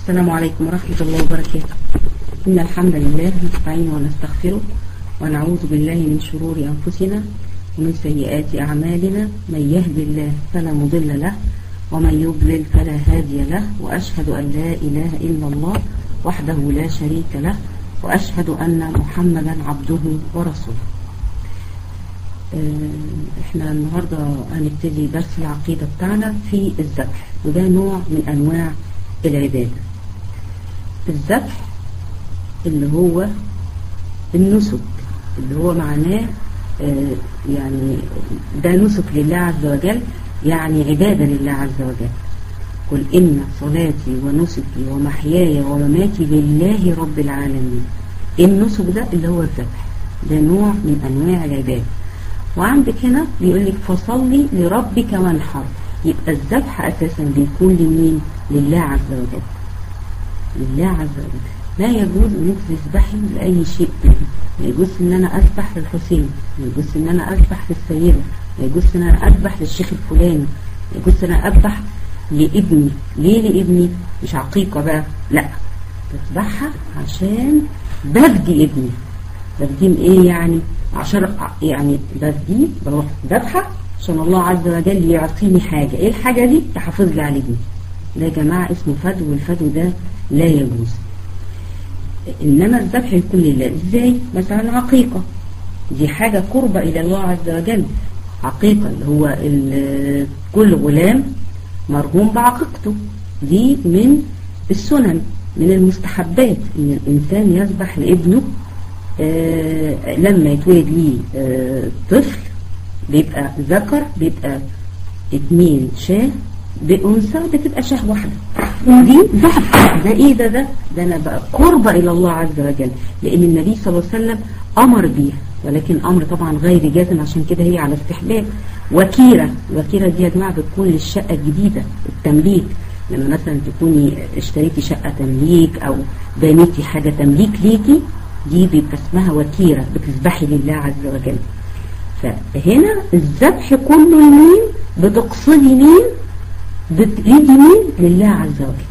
السلام عليكم ورحمة الله وبركاته إن الحمد لله نستعين ونستغفره ونعوذ بالله من شرور أنفسنا ومن سيئات أعمالنا من يهد الله فلا مضل له ومن يضلل فلا هادي له وأشهد أن لا إله إلا الله وحده لا شريك له وأشهد أن محمدا عبده ورسوله احنا النهاردة هنبتدي درس العقيدة بتاعنا في الذبح وده نوع من أنواع العبادة الذبح اللي هو النسك اللي هو معناه اه يعني ده نسك لله عز وجل يعني عبادة لله عز وجل قل إن صلاتي ونسكي ومحياي ومماتي لله رب العالمين النسك ده اللي هو الذبح ده نوع من أنواع العبادة وعندك هنا بيقول لك فصلي لربك وانحر يبقى الذبح أساسا بيكون لمين لله عز وجل لله عز وجل لا يجوز ان انت تذبحي لاي شيء تاني ما يجوز ان انا اذبح للحسين ما يجوز ان انا اذبح للسيده ما يجوز ان انا اذبح للشيخ الفلاني ما يجوز ان انا اذبح لابني ليه لابني مش عقيقه بقى لا بذبحها عشان بفدي ابني بفديه ايه يعني عشان يعني بفديه بروح ذبحه عشان الله عز وجل يعطيني حاجه ايه الحاجه دي تحافظ لي على ابني ده يا جماعه اسمه فدو والفدو ده لا يجوز إنما الذبح يكون لله إزاي مثلا عقيقة دي حاجة قربة إلى الله عز وجل عقيقة اللي هو كل غلام مرهوم بعقيقته دي من السنن من المستحبات إن الإنسان يذبح لابنه آه لما يتولد ليه آه طفل بيبقى ذكر بيبقى اتنين شاه بأنثى بتبقى شاه واحدة دي ذبح ده ايه ده ده ده انا بقى قربة الى الله عز وجل لان النبي صلى الله عليه وسلم امر بيها ولكن امر طبعا غير جازم عشان كده هي على استحباب وكيرة الوكيرة دي يا جماعة بتكون للشقة الجديدة التمليك لما مثلا تكوني اشتريتي شقة تمليك او بنيتي حاجة تمليك ليكي دي بيبقى اسمها وكيرة بتذبحي لله عز وجل فهنا الذبح كله لمين بتقصدي مين بتريدي مين لله عز وجل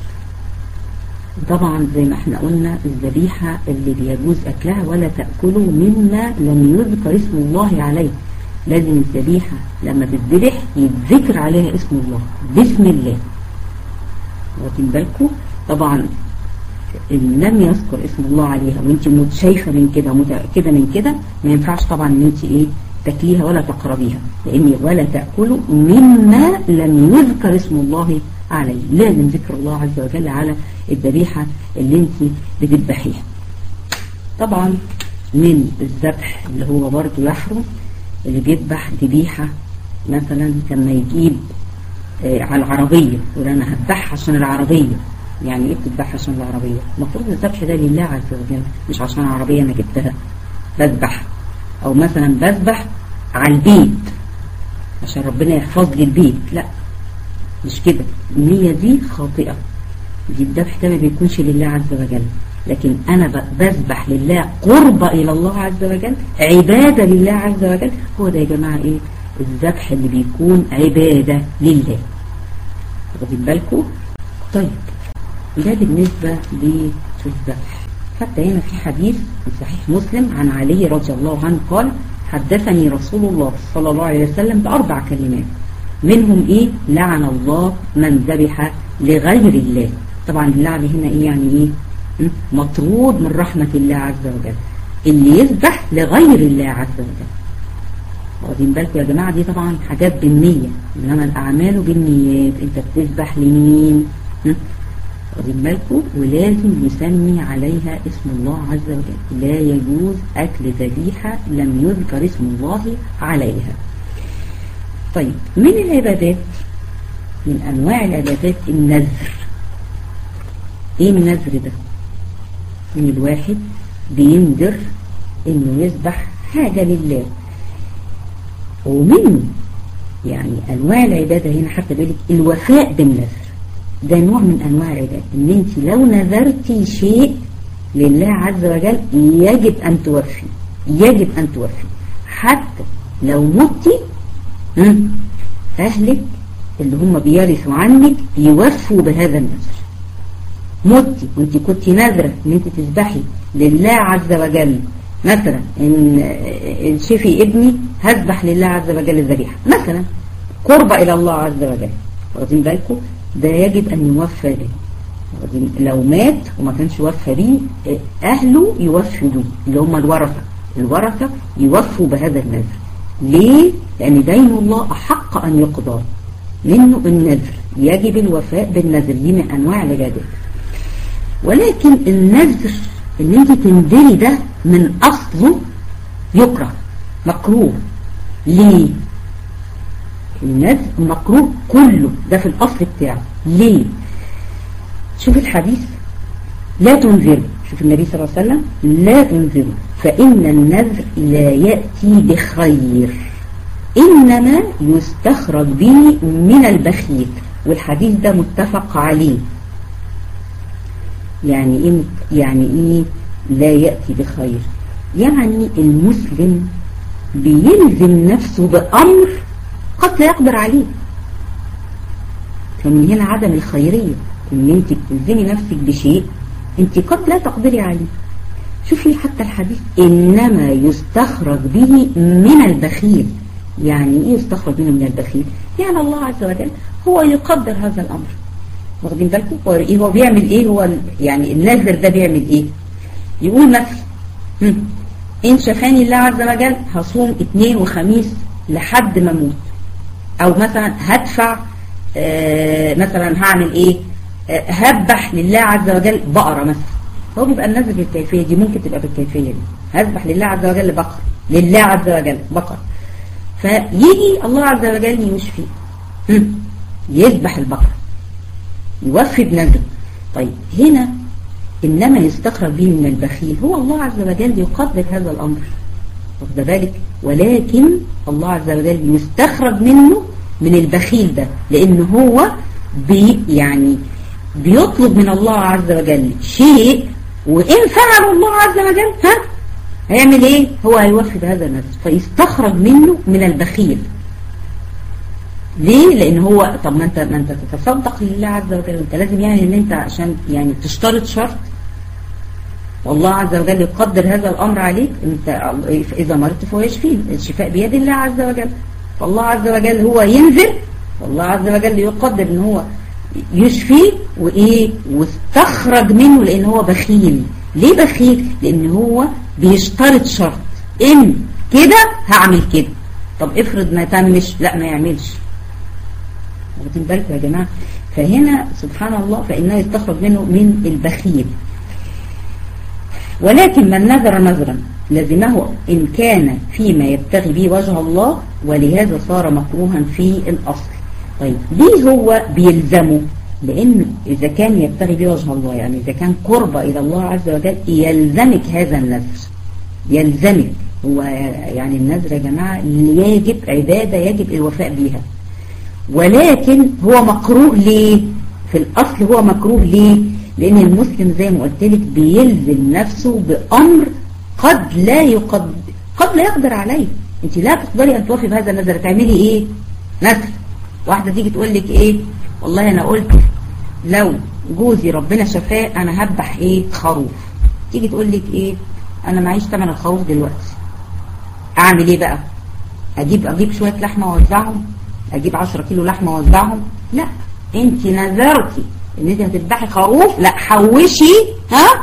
طبعا زي ما احنا قلنا الذبيحة اللي بيجوز أكلها ولا تأكلوا مما لم يذكر اسم الله عليه لازم الذبيحة لما تتذبح يتذكر عليها اسم الله بسم الله واخدين بالكم طبعا ان لم يذكر اسم الله عليها وانت شايفه من كده متاكده من كده ما ينفعش طبعا ان انت ايه تاكليها ولا تقربيها لان ولا تاكلوا مما لم يذكر اسم الله عليه لازم ذكر الله عز وجل على الذبيحه اللي انت بتذبحيها طبعا من الذبح اللي هو برضه يحرم اللي بيذبح ذبيحه مثلا لما يجيب آه على العربيه يقول انا هذبحها عشان العربيه يعني ايه بتذبحها عشان العربيه المفروض الذبح ده لله عز وجل مش عشان عربيه انا جبتها بذبح او مثلا بذبح على البيت عشان ربنا يحفظ لي البيت لا مش كده النية دي خاطئة دي الذبح ده ما بيكونش لله عز وجل لكن انا بذبح لله قربة الى الله عز وجل عبادة لله عز وجل هو ده يا جماعة ايه الذبح اللي بيكون عبادة لله واخدين بالكم طيب ده بالنسبة للذبح حتى هنا في حديث في صحيح مسلم عن علي رضي الله عنه قال حدثني رسول الله صلى الله عليه وسلم بأربع كلمات منهم ايه لعن الله من ذبح لغير الله طبعا اللعن هنا ايه يعني ايه مطرود من رحمة الله عز وجل اللي يذبح لغير الله عز وجل واخدين بالكم يا جماعة دي طبعا حاجات بالنية انما الاعمال بالنيات انت بتذبح لمين واخدين بالكم ولازم يسمي عليها اسم الله عز وجل لا يجوز أكل ذبيحة لم يذكر اسم الله عليها طيب من العبادات من أنواع العبادات النذر ايه النذر ده من الواحد بينذر انه يذبح حاجة لله ومن يعني انواع العبادة هنا حتى بيقول الوفاء بالنذر ده نوع من انواع العبادة ان انت لو نذرتي شيء لله عز وجل يجب ان توفي يجب ان توفي حتى لو متي اهلك اللي هم بيرثوا عنك يوفوا بهذا النذر متي وانت كنت نادرة ان انت تذبحي لله عز وجل مثلا ان إن شفي ابني هذبح لله عز وجل الذبيحة مثلا قرب الى الله عز وجل واخدين بالكم ده يجب ان يوفى به واخدين- لو مات وما كانش وفى بيه آه، اهله يوفوا بيه اللي هم الورثة الورثة يوفوا بهذا النذر ليه؟ لان دين الله احق ان يقضى منه النذر يجب الوفاء بالنذر دي من انواع العبادات ولكن النذر ان انت تنذري ده من اصله يكره مكروه ليه النذر مكروه كله ده في الاصل بتاعه ليه شوف الحديث لا تنذروا شوف النبي صلى الله عليه وسلم لا تنذروا فإن النذر لا يأتي بخير إنما يستخرج به من البخيل والحديث ده متفق عليه يعني إيه يعني إيه لا يأتي بخير يعني المسلم بيلزم نفسه بأمر قد لا يقدر عليه فمن هنا عدم الخيرية ان انت بتلزمي نفسك بشيء انت قد لا تقدري عليه شوفي حتى الحديث انما يستخرج به من البخيل يعني ايه يستخرج منه من البخيل يعني الله عز وجل هو يقدر هذا الامر واخدين بالكم هو ايه هو بيعمل ايه هو ال- يعني النذر ده بيعمل ايه يقول مثلا هم، ان شفاني الله عز وجل هصوم اثنين وخميس لحد ما اموت او مثلا هدفع آه، مثلا هعمل ايه آه، هذبح لله عز وجل بقرة مثلا هو بيبقى النذر بالكيفية دي ممكن تبقى بالكيفية دي هذبح لله عز وجل بقرة لله عز وجل بقرة فيجي الله عز وجل يشفي هم، يذبح البقرة يوفي بنذره طيب هنا إنما يستخرج به من البخيل هو الله عز وجل يقدر هذا الأمر واخد بالك ولكن الله عز وجل يستخرج منه من البخيل ده لأن هو بي يعني بيطلب من الله عز وجل شيء وإن فعل الله عز وجل ها هيعمل ايه هو هيوفي بهذا النذر فيستخرج منه من البخيل ليه لان هو طب ما انت ما انت تتصدق لله عز وجل انت لازم يعني ان انت عشان يعني تشترط شرط والله عز وجل يقدر هذا الامر عليك انت اذا مرضت فهو يشفيه الشفاء بيد الله عز وجل فالله عز وجل هو ينزل والله عز وجل يقدر ان هو يشفيه وايه واستخرج منه لان هو بخيل ليه بخيل لان هو بيشترط شرط ان كده هعمل كده طب افرض ما تمش لا ما يعملش واخدين بالكم يا جماعه فهنا سبحان الله فانه يستخرج منه من البخيل ولكن من نذر نذرا لزمه إن كان فيما يبتغي به وجه الله ولهذا صار مكروها في الأصل طيب ليه هو بيلزمه لأن إذا كان يبتغي به وجه الله يعني إذا كان قرب إلى الله عز وجل يلزمك هذا النذر يلزمك هو يعني النذر يا جماعة يجب عبادة يجب الوفاء بها ولكن هو مكروه ليه في الأصل هو مكروه ليه لأن المسلم زي ما قلت لك بيلزم نفسه بأمر قد لا يقد قد لا يقدر عليه انت لا تقدري ان توفي بهذا النذر تعملي ايه مثل واحدة تيجي تقول لك ايه والله انا قلت لو جوزي ربنا شفاه انا هذبح ايه خروف تيجي تقول لك ايه انا معيش ثمن الخروف دلوقتي اعمل ايه بقى اجيب اجيب شوية لحمة واوزعهم اجيب 10 كيلو لحمة واوزعهم لا انت نذرتي ان انت هتذبحي خروف لا حوشي ها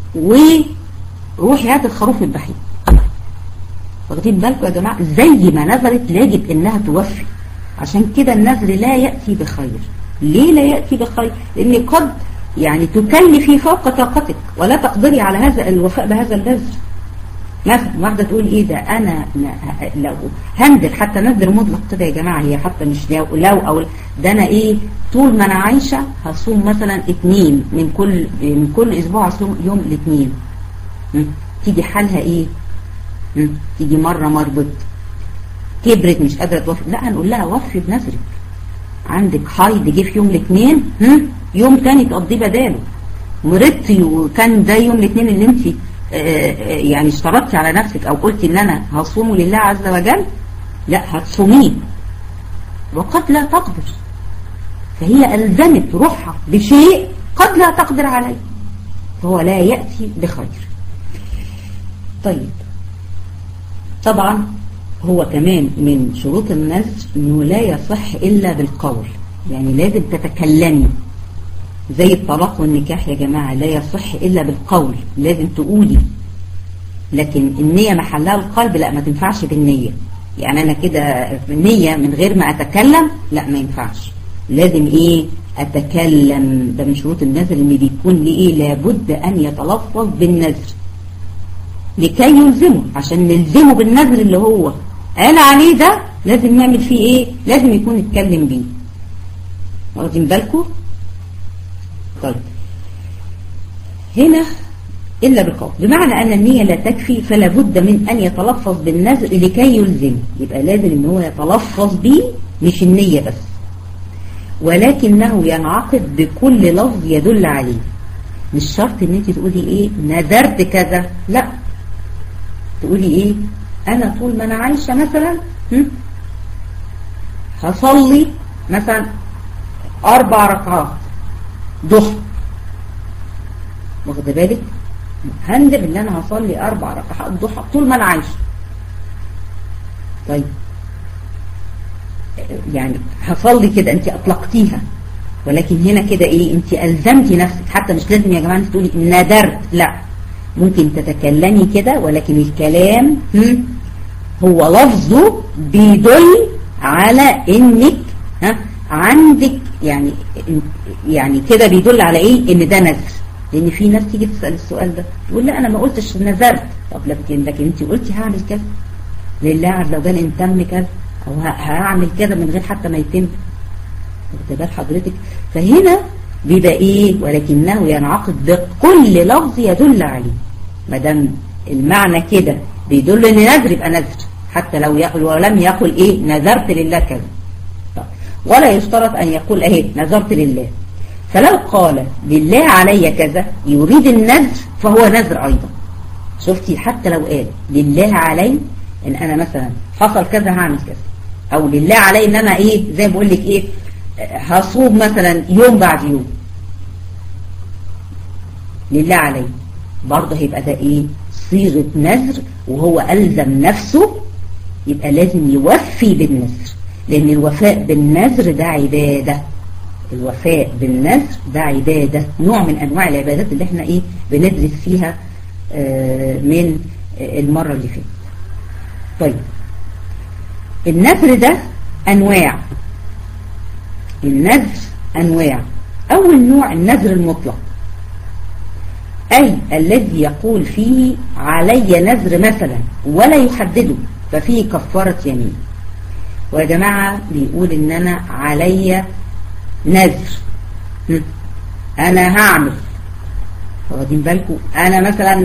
وروحي هات الخروف اذبحيه واخدين بالكم يا جماعه زي ما نذرت يجب انها توفي عشان كده النذر لا ياتي بخير ليه لا ياتي بخير لان قد يعني تكلفي فوق طاقتك ولا تقدري على هذا الوفاء بهذا النذر مثلا واحدة تقول ايه ده انا لو هنزل حتى نذر مطلق كده يا جماعة هي حتى مش لو, لو او ده انا ايه طول ما انا عايشة هصوم مثلا اتنين من كل من كل اسبوع هصوم يوم الاثنين تيجي حالها ايه م? تيجي مرة مربط كبرت مش قادرة توفي لا هنقول لها وفي بنذرك عندك حيض جه في يوم الاثنين يوم تاني تقضيه بداله مرضتي وكان ده يوم الاثنين اللي انت يعني اشترطتي على نفسك او قلتي ان انا هصومه لله عز وجل لا هتصوميه وقد لا تقدر فهي ألزمت روحها بشيء قد قد لا تقدر عليه فهو لا يأتي بخير طيب طبعا هو كمان من شروط النذر انه لا يصح الا بالقول يعني لازم تتكلمي زي الطلاق والنكاح يا جماعة لا يصح الا بالقول لازم تقولي لكن النية محلها القلب لا ما تنفعش بالنية يعني انا كده نية من غير ما اتكلم لا ما ينفعش لازم ايه اتكلم ده من شروط النذر ان بيكون لي ايه لابد ان يتلفظ بالنذر لكي يلزمه عشان نلزمه بالنذر اللي هو قال عليه ده لازم نعمل فيه ايه لازم يكون اتكلم بيه واخدين بالكم طيب هنا إلا بالقول بمعنى أن النية لا تكفي فلا بد من أن يتلفظ بالنذر لكي يلزم يبقى لازم أن هو يتلفظ به مش النية بس ولكنه ينعقد بكل لفظ يدل عليه مش شرط ان انت تقولي ايه نذرت كذا لا تقولي ايه انا طول ما انا عايشة مثلا هصلي مثلا اربع ركعات ضحى واخد بالك هندب ان انا هصلي اربع ركعات ضحى طول ما انا عايشة طيب يعني هصلي كده انت اطلقتيها ولكن هنا كده ايه انت الزمتي نفسك حتى مش لازم يا جماعه انت تقولي ندرت لا ممكن تتكلمي كده ولكن الكلام هو لفظه بيدل على انك ها عندك يعني يعني كده بيدل على ايه ان ده نذر لان في ناس تيجي تسال السؤال ده تقول لا انا ما قلتش نذرت طب لكن لكن انت قلتي هعمل كذا لله عز وجل ان تم كذا او هعمل كذا من غير حتى ما يتم واخد بال حضرتك فهنا بيبقى ايه ولكنه ينعقد بكل لفظ يدل عليه ما دام المعنى كده بيدل ان نذر يبقى نذر حتى لو يقول ولم يقل ايه نذرت لله كذا طيب. ولا يشترط ان يقول اهي نذرت لله فلو قال لله علي كذا يريد النذر فهو نذر ايضا شفتي حتى لو قال لله علي ان انا مثلا حصل كذا هعمل كذا او لله علي ان انا ايه زي ما بقول لك ايه هصوم مثلا يوم بعد يوم لله علي برضه هيبقى ده ايه صيغة نذر وهو ألزم نفسه يبقى لازم يوفي بالنذر لأن الوفاء بالنذر ده عبادة الوفاء بالنذر ده عبادة نوع من أنواع العبادات اللي احنا ايه بندرس فيها آه من المرة اللي فاتت طيب النذر ده أنواع النذر أنواع أول نوع النذر المطلق أي الذي يقول فيه علي نذر مثلا ولا يحدده ففيه كفارة يمين ويا جماعة بيقول إن أنا علي نذر أنا هعمل واخدين بالكم أنا مثلا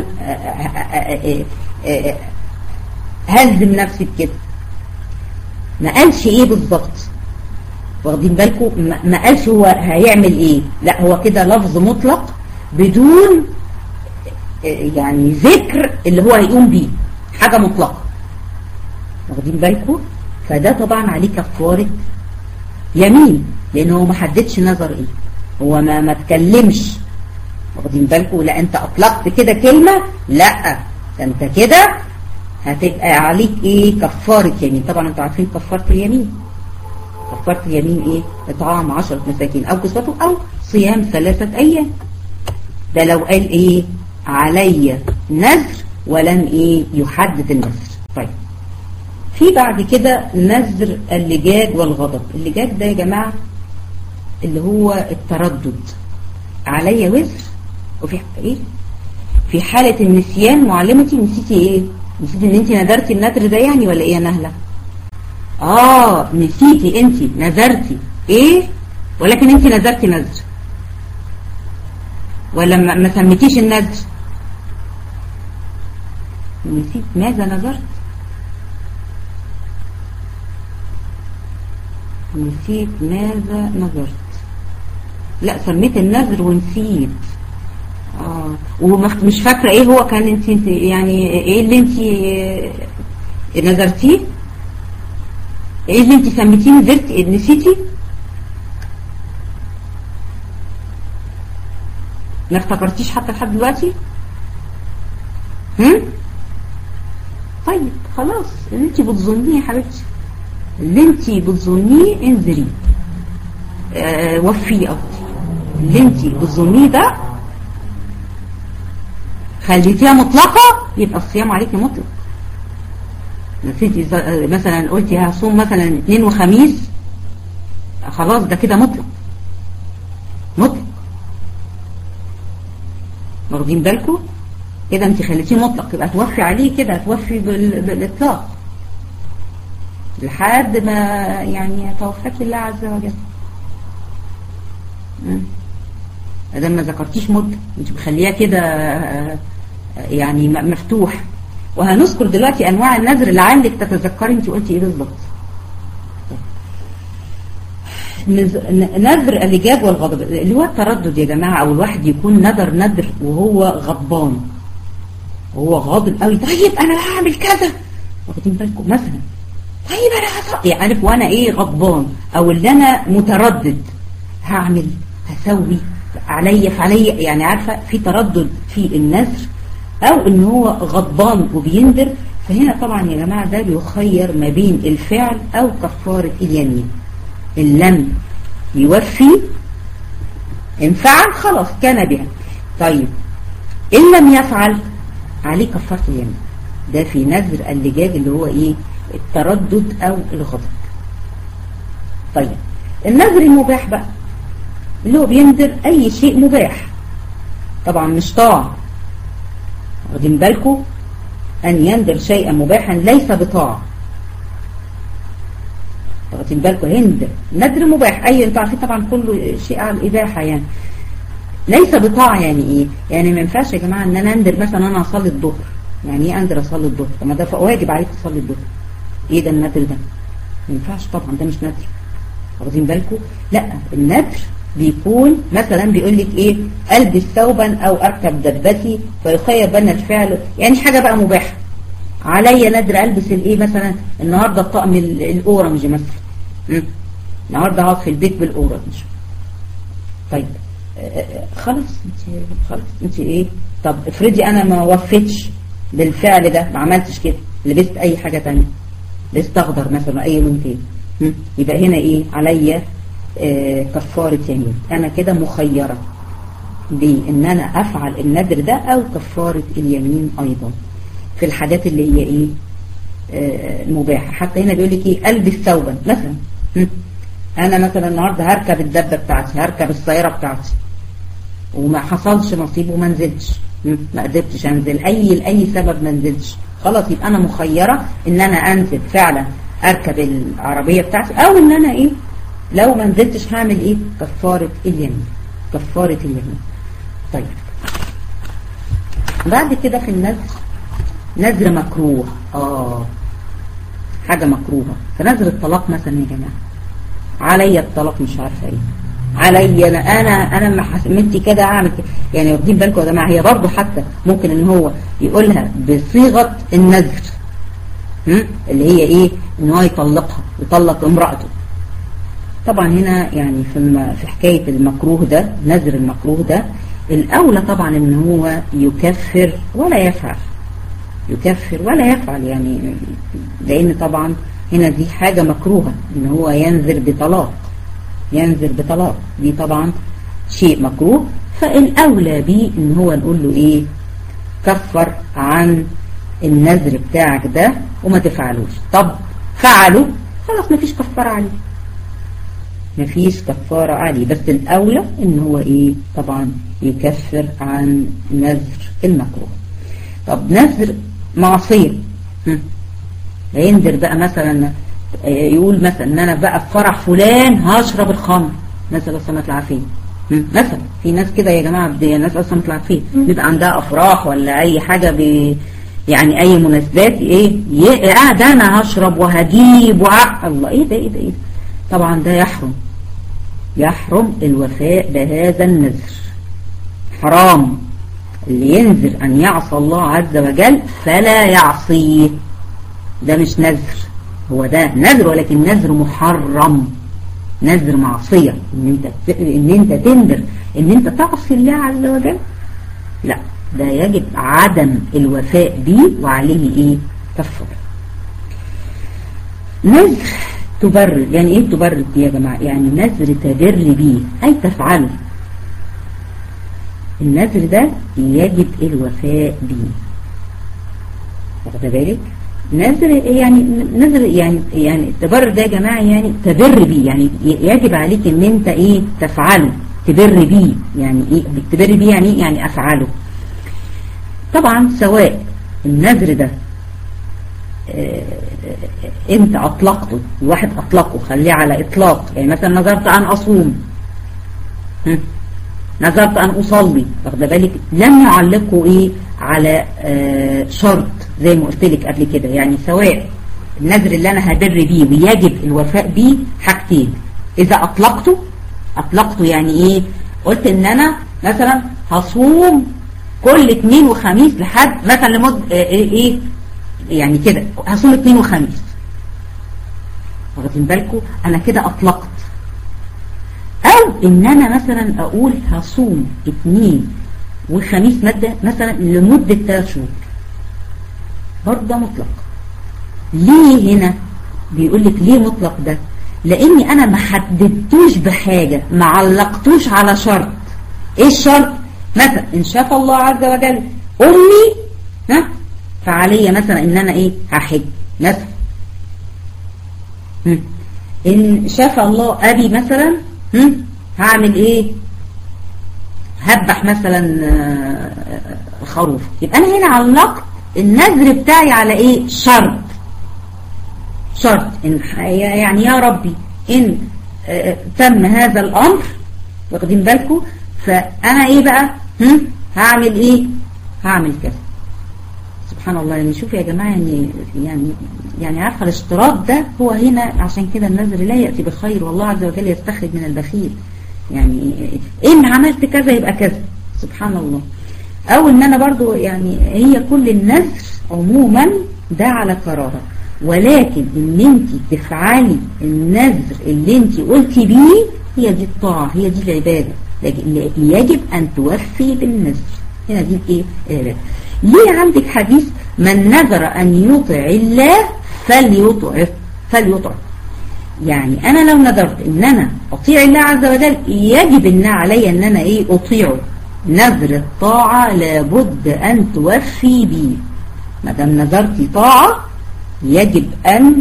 هلزم نفسي بكده ما قالش ايه بالظبط واخدين بالكم ما قالش هو هيعمل ايه لا هو كده لفظ مطلق بدون يعني ذكر اللي هو هيقوم بيه حاجة مطلقة واخدين بالكم فده طبعا عليه كفارة يمين لان هو ما حددش نظر ايه هو ما ما اتكلمش واخدين بالكم لا انت اطلقت كده كلمة لا انت كده هتبقى عليك ايه كفارة يمين طبعا انتوا عارفين كفارة اليمين كفارة اليمين ايه اطعام عشرة مساكين او كسوته او صيام ثلاثة ايام ده لو قال ايه علي نذر ولم ايه يحدد النذر طيب في بعد كده نذر اللجاج والغضب اللجاج ده يا جماعة اللي هو التردد علي وزر وفي ايه في حالة النسيان معلمتي نسيتي ايه نسيتي ان انت نذرتي النذر ده يعني ولا ايه يا نهلة اه نسيتي انت نذرتي ايه ولكن انت نذرتي نذر ولا ما سميتيش النذر نسيت ماذا نذرت نسيت ماذا نذرت لا سميت النذر ونسيت اه ومش فاكره ايه هو كان انت يعني ايه اللي انت نذرتيه ايه اللي انت سميتيه نذرتي نسيتي ما افتكرتيش حتى لحد دلوقتي هم طيب خلاص اللي انت بتظنيه يا حبيبتي اللي انت بتظنيه انزلي اه وفيه قصدي اللي انت بتظنيه ده خليتيها مطلقة يبقى الصيام عليكي مطلق نسيتي مثلا قلتي هصوم مثلا اثنين وخميس خلاص ده كده مطلق مطلق واخدين بالكم كده انت خليتيه مطلق يبقى توفي عليه كده توفي بالاطلاق لحد ما يعني توفاك الله عز وجل ادام ما ذكرتيش مدة انت مخليها كده يعني مفتوح وهنذكر دلوقتي انواع النذر لعلك تتذكري انت قلتي ايه بالظبط نذر الاجاب والغضب اللي هو التردد يا جماعه او الواحد يكون نذر نذر وهو غضبان وهو غاضب قوي طيب انا هعمل كذا واخدين بالكم مثلا طيب انا هص... يعني عارف وانا ايه غضبان او اللي انا متردد هعمل هسوي عليا فعليا يعني عارفه في تردد في النذر او ان هو غضبان وبينذر فهنا طبعا يا جماعه ده بيخير ما بين الفعل او كفاره اليمين ان لم يوفي ان فعل خلاص كان بها طيب ان لم يفعل عليه كفاره اليمين ده في نذر اللجاج اللي هو ايه التردد او الغضب طيب النذر المباح بقى اللي هو بينذر اي شيء مباح طبعا مش طاعة واخدين بالكم ان ينذر شيئا مباحا ليس بطاعة واخدين بالكم هند نذر مباح اي انتوا عارفين طبعا كله شيء على الاباحة يعني ليس بطاعة يعني ايه يعني ما ينفعش يا جماعة ان انا انذر مثلا انا اصلي الظهر يعني ايه انذر اصلي الظهر طب ما ده واجب عليك تصلي الظهر ايه ده النذر ده ما ينفعش طبعا ده مش نذر واخدين بالكم لا النذر بيكون مثلا بيقول لك ايه البس ثوبا او اركب دبتي فيخير بين الفعل يعني حاجه بقى مباحه عليا نادر البس الايه مثلا النهارده الطقم الاورنج مثلا النهارده هقعد في البيت بالاورنج طيب خلاص انت خلاص انت ايه طب افرضي انا ما وفيتش بالفعل ده ما عملتش كده لبست اي حاجه ثانيه لبست اخضر مثلا اي لون تاني يبقى هنا ايه عليا آه كفارة يمين انا كده مخيرة بان انا افعل النذر ده او كفارة اليمين ايضا في الحاجات اللي هي ايه آه مباحة حتى هنا بيقول لك ايه البس ثوبا مثلا انا مثلا النهاردة هركب الدبة بتاعتي هركب السيارة بتاعتي وما حصلش نصيب وما نزلتش ما قدرتش انزل اي لاي سبب ما نزلتش خلاص يبقى انا مخيرة ان انا انزل فعلا اركب العربية بتاعتي او ان انا ايه لو ما نزلتش هعمل ايه كفارة اليمين كفارة اليمين طيب بعد كده في النذر نذر مكروه اه حاجة مكروهة فنذر الطلاق مثلا يا جماعة عليا الطلاق مش عارفة ايه عليا انا انا انا ما حسمتي كده اعمل كده يعني واخدين بالكم يا جماعه هي برضه حتى ممكن ان هو يقولها بصيغه النذر اللي هي ايه ان هو يطلقها يطلق امراته طبعا هنا يعني في في حكايه المكروه ده نذر المكروه ده الاولى طبعا ان هو يكفر ولا يفعل يكفر ولا يفعل يعني لان طبعا هنا دي حاجه مكروهه ان هو ينذر بطلاق ينزل بطلاق دي طبعا شيء مكروه فالأولى بيه ان هو نقول له ايه كفر عن النذر بتاعك ده وما تفعلوش طب فعلوا خلاص مفيش كفارة عليه مفيش كفارة عليه بس الأولى ان هو ايه طبعا يكفر عن نذر المكروه طب نذر معصية ينذر بقى مثلا يقول مثلا ان انا بقى في فرح فلان هشرب الخمر نسال الله السلامه والعافيه مثلا في ناس كده يا جماعه نسال الله السلامه والعافيه بيبقى عندها افراح ولا اي حاجه بي يعني اي مناسبات ايه اه ده انا هشرب وهجيب وع الله ايه ده ايه ده ايه ده طبعا ده يحرم يحرم الوفاء بهذا النذر حرام اللي ينذر ان يعصى الله عز وجل فلا يعصيه ده مش نذر هو ده نذر ولكن نذر محرم نذر معصية ان انت ان انت تنذر ان انت تعصي الله عز وجل لا ده يجب عدم الوفاء به وعليه ايه كفر نذر تبرر يعني ايه تبرر دي يا جماعة يعني نذر تبر به اي تفعله النذر ده يجب الوفاء به واخد بالك نذر يعني نذر يعني يعني التبرر ده يا جماعه يعني تبر بيه يعني يجب عليك ان انت ايه تفعله تبر بيه يعني ايه تبر بيه يعني ايه يعني افعله طبعا سواء النذر ده اه انت اطلقته الواحد اطلقه خليه على اطلاق يعني مثلا نذرت ان اصوم نذرت ان اصلي واخد بالك لم يعلقه ايه على اه شرط زي ما قلت لك قبل كده يعني سواء النذر اللي انا هبر بيه ويجب الوفاء بيه حاجتين اذا اطلقته اطلقته يعني ايه قلت ان انا مثلا هصوم كل اثنين وخميس لحد مثلا لمد ايه, إيه يعني كده هصوم اثنين وخميس واخدين بالكم انا كده اطلقت او ان انا مثلا اقول هصوم اثنين وخميس مادة مثلا لمدة ثلاث شهور برضه ده مطلق ليه هنا بيقول لك ليه مطلق ده لاني انا ما حددتوش بحاجة ما علقتوش على شرط ايه الشرط مثلا ان شاف الله عز وجل امي ها فعليا مثلا ان انا ايه هحج مثلا ان شاف الله ابي مثلا هعمل ايه هذبح مثلا خروف يبقى انا هنا علقت النذر بتاعي على ايه شرط شرط إن يعني يا ربي ان تم هذا الامر واخدين بالكم فانا ايه بقى هم هعمل ايه هعمل كذا سبحان الله يعني شوف يا جماعة يعني يعني يعني عارفه الاشتراط ده هو هنا عشان كده النذر لا يأتي بخير والله عز وجل يستخرج من البخيل يعني ان عملت كذا يبقى كذا سبحان الله او ان انا برضو يعني هي كل النذر عموما ده على قرارة ولكن ان انت تفعلي النذر اللي انت قلتي بيه هي دي الطاعة هي دي العبادة لكن يجب ان توفي بالنذر هنا دي ايه العبادة ليه عندك حديث من نذر ان يطع الله فليطع فليطع يعني انا لو نذرت ان انا اطيع الله عز وجل يجب ان علي ان انا ايه اطيعه نذر الطاعة لابد ان توفي بيه ما دام نذرتي طاعة يجب ان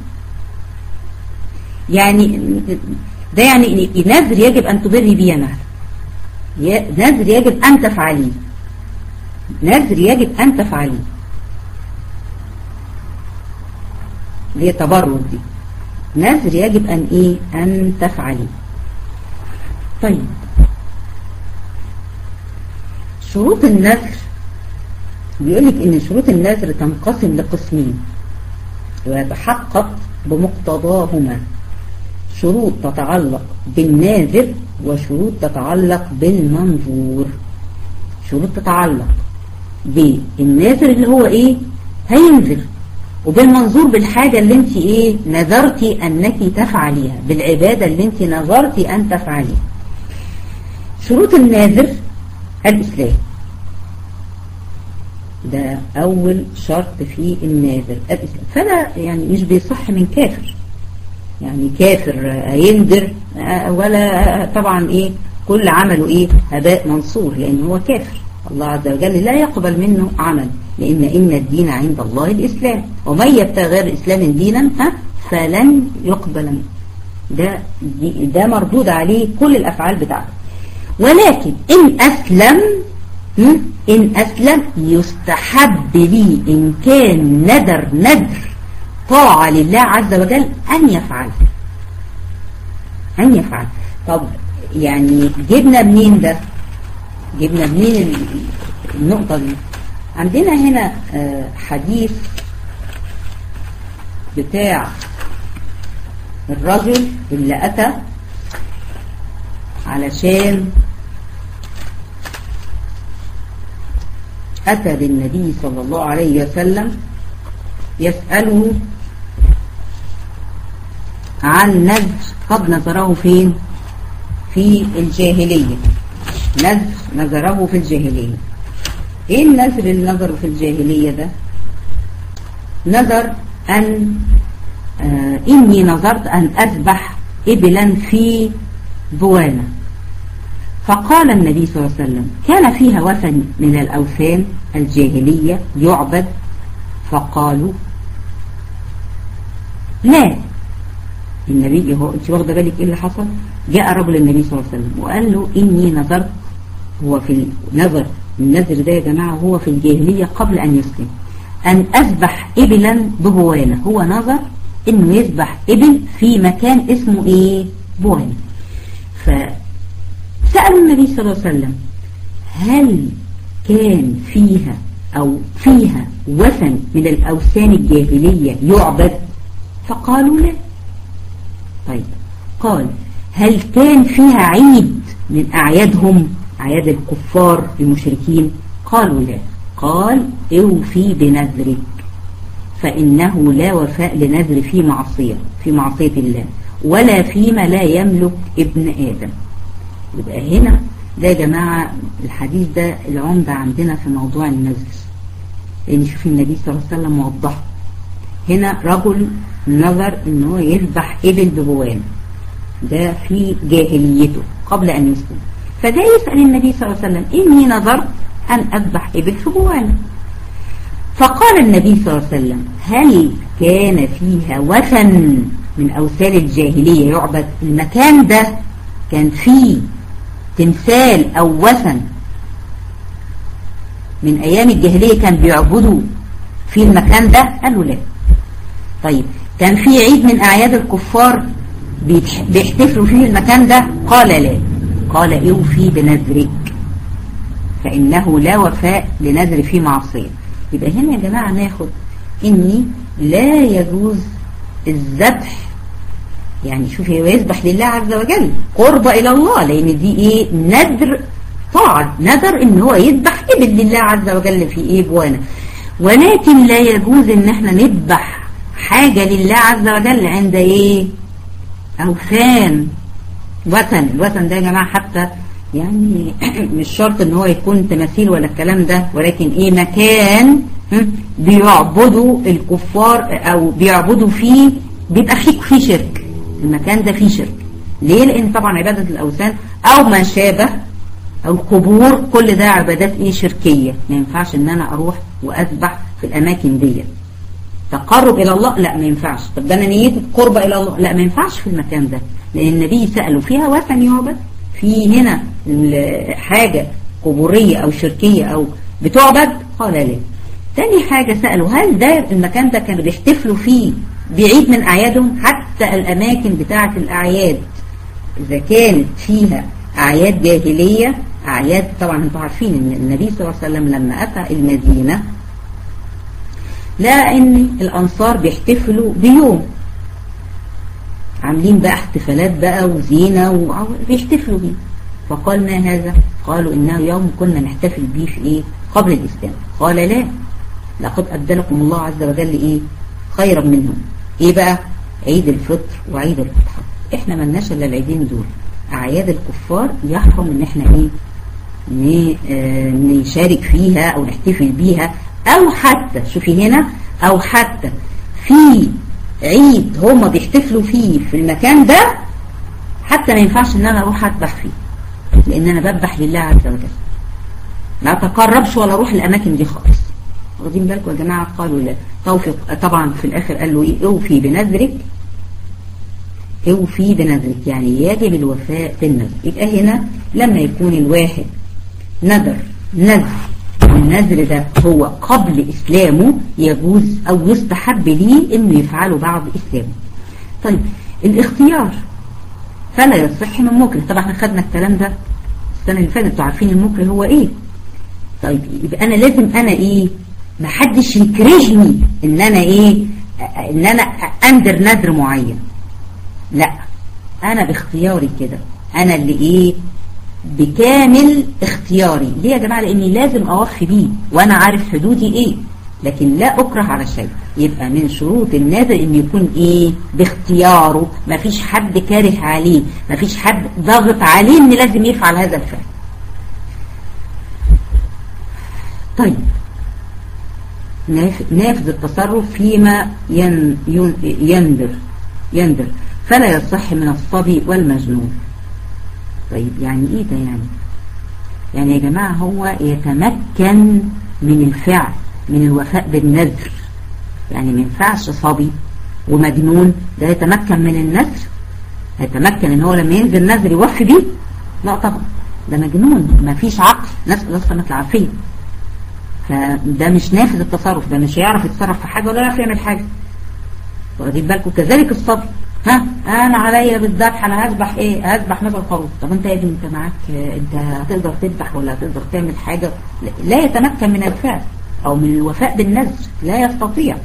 يعني ده يعني نذر يجب ان تبري بيه نهر نذر يجب ان تفعليه نذر يجب ان تفعليه اللي هي تبرر دي نذر يجب أن إيه أن تفعلي طيب شروط النذر بيقولك إن شروط النذر تنقسم لقسمين ويتحقق بمقتضاهما شروط تتعلق بالناذر وشروط تتعلق بالمنظور شروط تتعلق بالناذر اللي هو ايه هينذر وبالمنظور بالحاجة اللي انت ايه نذرتي انك تفعليها بالعبادة اللي انت نذرتي ان تفعليها شروط الناذر الاسلام ده اول شرط في الناذر الاسلام فده يعني مش بيصح من كافر يعني كافر هينذر ولا طبعا ايه كل عمله ايه هباء منصور لان هو كافر الله عز وجل لا يقبل منه عمل لأن إن الدين عند الله الإسلام ومن يبتغي غير الإسلام دينا ها فلن يقبل منه ده ده مردود عليه كل الأفعال بتاعته ولكن إن أسلم إن أسلم يستحب لي إن كان ندر ندر طاعة لله عز وجل أن يفعل أن يفعل طب يعني جبنا منين ده جبنا منين النقطة دي عندنا هنا حديث بتاع الرجل اللي أتى علشان أتى للنبي صلى الله عليه وسلم يسأله عن نذر قد نذره فين في الجاهلية نذر نذره في الجاهلية ايه النذر اللي نذره في الجاهلية ده نذر ان آه اني نذرت ان اذبح ابلا في بوانا فقال النبي صلى الله عليه وسلم كان فيها وثن من الاوثان الجاهلية يعبد فقالوا لا النبي هو انت واخده بالك ايه اللي حصل جاء رجل النبي صلى الله عليه وسلم وقال له اني نظرت هو في النظر النذر ده يا جماعه هو في الجاهليه قبل ان يسلم ان اذبح ابلا ببوانه هو نظر انه يذبح ابل في مكان اسمه ايه بوانه فسالوا النبي صلى الله عليه وسلم هل كان فيها او فيها وثن من الاوثان الجاهليه يعبد فقالوا لا طيب قال هل كان فيها عيد من أعيادهم أعياد الكفار المشركين قالوا لا قال اوفي بنذرك فإنه لا وفاء لنذر في معصية في معصية الله ولا فيما لا يملك ابن آدم يبقى هنا ده يا جماعة الحديث ده العمدة عندنا في موضوع النذر لأن شوف النبي صلى الله عليه وسلم وضحه هنا رجل نظر ان هو يذبح ابل ببوان ده في جاهليته قبل ان يسلم فجاء يسأل النبي صلى الله عليه وسلم اني نظرت ان اذبح ابل في بوان فقال النبي صلى الله عليه وسلم هل كان فيها وثن من اوثان الجاهلية يعبد المكان ده كان فيه تمثال او وثن من ايام الجاهلية كان بيعبدوا في المكان ده قالوا لا طيب كان في عيد من أعياد الكفار بيحتفلوا فيه المكان ده قال لا قال اوفي بنذرك فإنه لا وفاء لنذر في معصية يبقى هنا يا جماعة ناخد إني لا يجوز الذبح يعني شوفي هو يذبح لله عز وجل قرب إلى الله لأن دي إيه نذر طاعة نذر إن هو يذبح إبل لله عز وجل في إيه بوانا ولكن لا يجوز إن احنا نذبح حاجة لله عز وجل عند ايه اوثان وثن الوثن ده يا جماعة حتى يعني مش شرط ان هو يكون تماثيل ولا الكلام ده ولكن ايه مكان بيعبدوا الكفار او بيعبدوا فيه بيبقى فيه فيه شرك المكان ده فيه شرك ليه لان طبعا عبادة الاوثان او ما شابه او القبور كل ده عبادات ايه شركية ما ينفعش ان انا اروح واذبح في الاماكن ديت تقرب إلى الله لا ما ينفعش طب ده أنا نيتي قرب إلى الله لا ما ينفعش في المكان ده لأن النبي سأله فيها وثن يعبد في هنا حاجة قبورية أو شركية أو بتعبد قال لا تاني حاجة سأله هل ده المكان ده كانوا بيحتفلوا فيه بعيد من أعيادهم حتى الأماكن بتاعة الأعياد إذا كانت فيها أعياد جاهلية أعياد طبعا انتوا عارفين ان النبي صلى الله عليه وسلم لما أتى المدينة لقى ان الانصار بيحتفلوا بيوم عاملين بقى احتفالات بقى وزينة وبيحتفلوا بيه فقال ما هذا قالوا انه يوم كنا نحتفل بيه في ايه قبل الاسلام قال لا لقد ابدلكم الله عز وجل ايه خيرا منهم ايه بقى عيد الفطر وعيد الاضحى احنا ملناش الا العيدين دول اعياد الكفار يحرم ان احنا ايه نشارك فيها او نحتفل بيها او حتى شوفي هنا او حتى في عيد هما بيحتفلوا فيه في المكان ده حتى ما ينفعش ان انا اروح اذبح فيه لان انا بذبح لله عز وجل ما اتقربش ولا اروح الاماكن دي خالص واخدين بالكم يا جماعه قالوا لا توفيق طبعا في الاخر قال له ايه اوفي بنذرك اوفي بنذرك يعني يجب الوفاء بالنذر يبقى هنا لما يكون الواحد نذر نذر النذر ده هو قبل إسلامه يجوز أو يستحب ليه إنه يفعله بعد إسلامه طيب الاختيار فلا يصح من مكره طبعا احنا خدنا الكلام ده السنة اللي فاتت انتوا عارفين المكره هو ايه طيب يبقى انا لازم انا ايه ما حدش يكرهني ان انا ايه ان انا اندر نذر معين لا انا باختياري كده انا اللي ايه بكامل اختياري ليه يا جماعة لاني لازم اوفي بيه وانا عارف حدودي ايه لكن لا اكره على شيء يبقى من شروط النذر ان يكون ايه باختياره مفيش حد كاره عليه مفيش حد ضاغط عليه ان لازم يفعل هذا الفعل طيب نافذ التصرف فيما ين يندر يندر فلا يصح من الصبي والمجنون طيب يعني ايه ده يعني يعني يا جماعة هو يتمكن من الفعل من الوفاء بالنذر يعني ما ينفعش صبي ومجنون ده يتمكن من النذر هيتمكن ان هو لما ينزل نذر يوفي بيه لا طبعا ده مجنون ما فيش عقل ناس لسه متعافين فده مش نافذ التصرف ده مش هيعرف يتصرف في حاجة ولا يعرف يعمل حاجة واخدين بالكم كذلك الصبي ها انا عليا بالذبح انا هذبح ايه هذبح مثلا خروف طب انت يا ابني انت معاك انت هتقدر تذبح ولا هتقدر تعمل حاجة لا يتمكن من الفعل او من الوفاء بالنذر لا يستطيع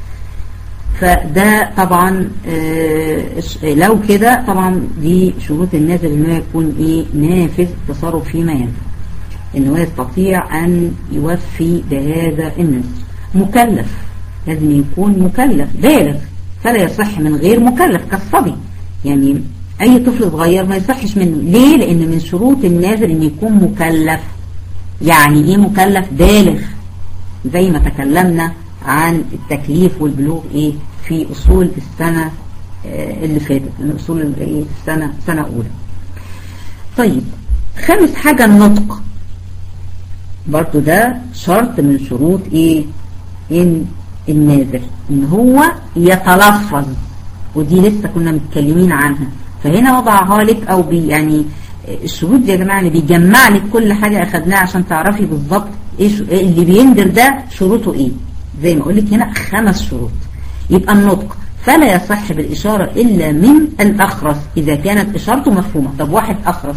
فده طبعا لو كده طبعا دي شروط النازل ان هو يكون ايه نافذ تصرف فيما ينفع ان هو يستطيع ان يوفي بهذا النذر مكلف لازم يكون مكلف بالغ فلا يصح من غير مكلف كالصبي يعني اي طفل صغير ما يصحش منه ليه لان من شروط النازل ان يكون مكلف يعني ايه مكلف بالغ زي ما تكلمنا عن التكليف والبلوغ ايه في اصول السنة اللي فاتت من اصول الايه السنة سنة اولى طيب خامس حاجة النطق برضو ده شرط من شروط ايه ان النازل ان هو يتلفظ ودي لسه كنا متكلمين عنها فهنا وضعها لك او بي يعني الشروط دي يا جماعة اللي بيجمع لك كل حاجة اخدناها عشان تعرفي بالظبط ايه اللي بيندر ده شروطه ايه زي ما اقول لك هنا خمس شروط يبقى النطق فلا يصح بالإشارة إلا من الأخرس إذا كانت إشارته مفهومة طب واحد أخرس